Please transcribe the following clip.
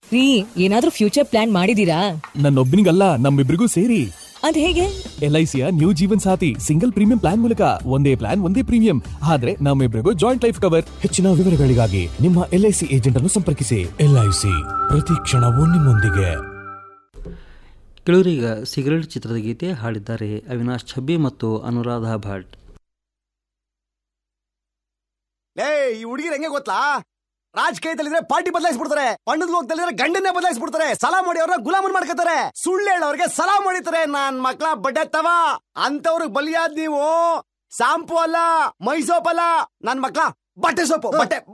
ರೀ ಏನಾದ್ರೂ future plan ಮಾಡಿದೀರಾ ನನ್ನೊಬ್ಬನಿಗಲ್ಲ ನಮ್ಮಿಬ್ರಿಗೂ ಸೇರಿ ಅದ್ ಹೇಗೆ ಎಲ್ ಐ ಸಿಯ new Jeevan Saathi single premium plan ಮೂಲಕ ಒಂದೇ ಪ್ಲಾನ್ ಒಂದೇ ಪ್ರೀಮಿಯಂ ಆದ್ರೆ ನಮ್ಮಿಬ್ರಿಗೂ ಜಾಯಿಂಟ್ ಲೈಫ್ ಕವರ್ ಹೆಚ್ಚಿನ ವಿವರಗಳಿಗಾಗಿ ನಿಮ್ಮ ಎಲ್ಐಸಿ ಏಜೆಂಟ್ ಅನ್ನು ಸಂಪರ್ಕಿಸಿ ಎಲ್ಐಸಿ ಪ್ರತಿ ಕ್ಷಣವೂ ನಿಮ್ಮೊಂದಿಗೆ ಕೆಲವರೀಗ ಸಿಗರೇಟ್ ಚಿತ್ರದ ಗೀತೆ ಹಾಡಿದ್ದಾರೆ ಅವಿನಾಶ್ ಛಬ್ಬಿ ಮತ್ತು ಅನುರಾಧ ಭಟ್ ಲೇ ಈ ಹುಡುಗಿರ್ ಹೆಂಗೆ ಗೊತ್ತಾ ರಾಜಕೀಯದಲ್ಲಿದ್ರೆ ಪಾರ್ಟಿ ಬದಲಾಯಿಸ್ಬಿಡ್ತಾರೆ ಬಣ್ಣದ ಲೋಕದಲ್ಲಿದ್ರೆ ಗಂಡನ್ನೇ ಬದಲಾಯಿಸ್ಬಿಡ್ತಾರೆ ಸಲಾ ಮಾಡಿ ಅವ್ರನ್ನ ಗುಲಾಮನ್ ಮಾಡ್ಕೋತಾರೆ ಸುಳ್ಳು ಹೇಳೋರ್ಗೆ ಸಲಾ ಮಾಡಿತಾರೆ ನಾನ್ ಮಕ್ಳ ಬಡ್ಡೆ ತವ ಅಂತವ್ರಿಗೆ ಬಲಿಯಾದ್ ನೀವು ಶಾಂಪು ಅಲ್ಲ ಮೈ ಸೋಪ್ ಅಲ್ಲ ನನ್ ಮಕ್ಳ ಬಟ್ಟೆ ಸೋಪು ಬಟ್ಟೆ